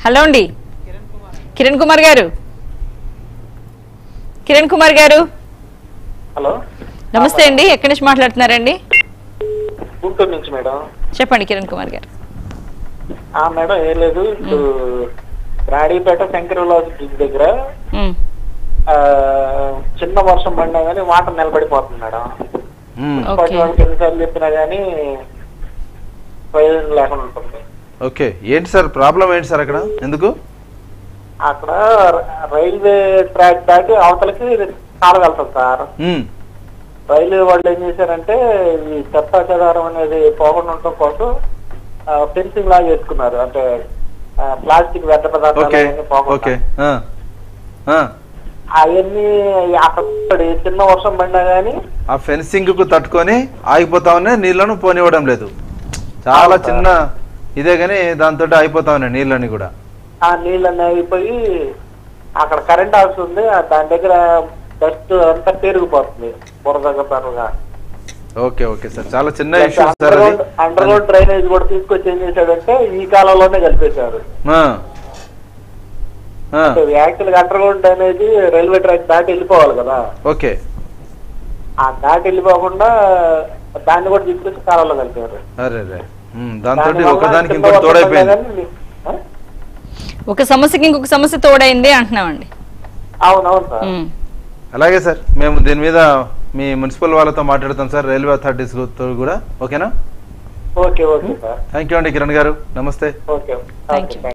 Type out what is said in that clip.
Hello అండి కిరణ్ కుమార్ గారు కిరణ్ కుమార్ గారు హలో నమస్తే అండి ఎక్కడి నుంచి మాట్లాడుతున్నారండి గుంటూరు నుంచి మేడం చెప్పండి కిరణ్ కుమార్ గారు ఆ మేడం ఏం లేదు ఇప్పుడు రాడీపేట శంకరవిలాస్ బ్రిడ్జ్ దగ్గర ఉమ్, ఆ, చిన్న వర్షం పడినా కానీ వాటర్ నిలబడిపోతుంది మేడం మ్మ్. ఓకే. పది వాళ్ళకి ఎన్నిసార్లు చెప్పినా కానీ ప్రయోజనం లేకుండా ఉంటుంది ఓకే ఏంటి సార్ ప్రాబ్లం ఏంటి సార్ అక్కడ ఎందుకు అక్కడ రైల్వే ట్రాక్ దాటి అవతలకి కాలు వెళ్తాం సార్ మ్మ్. రైల్వే వాళ్ళు ఏం చేశారంటే ఈ చెత్త చెదారం అనేది పోకుండా ఉండటం కోసం ఫెన్సింగ్ లాగా చేసుకున్నారు అంటే ప్లాస్టిక్ వ్యర్థ పదార్థాలు ఓకే అవన్నీ పోకుండా. ఓకే ఆ. ఆ. అవన్నీ అక్కడ చిన్న వర్షం పడినా గానీ ఆ ఫెన్సింగ్ కు తట్టుకొని ఆగిపోతా ఉన్నాయి నీళ్లను పోనివ్వడం లేదు చాలా అవును సార్. చిన్న ఇదే కానీ దాంతో అయిపోతా ఉన్నాయి నీళ్ళని కూడా ఆ నీళ్ళన్నీ అయిపోయి అక్కడ కరెంట్ హౌస్ ఉంది ఆ దాని దగ్గర డస్ట్ అంతా పెరిగిపోతుంది బురదగా బురదగా ఓకే ఓకే సార్ చాలా చిన్న ఇష్యూ సార్ అండర్ అది గ్రౌండ్ అండర్ గ్రౌండ్ డ్రైనేజ్ కూడా తీసుకొచ్చి ఏం చేశాడంటే ఈ కాలంలోనే కలిపేశారు ఆ. ఆ. యాక్చువల్ గా underground drainage railway track దాటి వెళ్ళిపోవాలి కదా ఓకే ఆ దాటి వెళ్ళిపోకుండా దాన్ని కూడా తీసుకొచ్చి కాలంలో కలిపారు అరే రే మ్మ్. దాంతో దానివల్ల ఒకదానికి చిన్న ఇంకోటి వర్షం తోడైపోయింది పడినా గానీ, ఆ? ఒక సమస్యకి ఇంకొక సమస్య తోడైంది అంటున్నామండి అవునవును సార్ ఉమ్, అలాగే సార్ మేము దీని మీద మీ మున్సిపల్ వాళ్ళతో మాట్లాడతాం సార్ రైల్వే అథారిటీస్ తో కూడా ఓకేనా okay okay sir thank you అండి కిరణ్ గారు నమస్తే ఓకే Thank you. ఓకే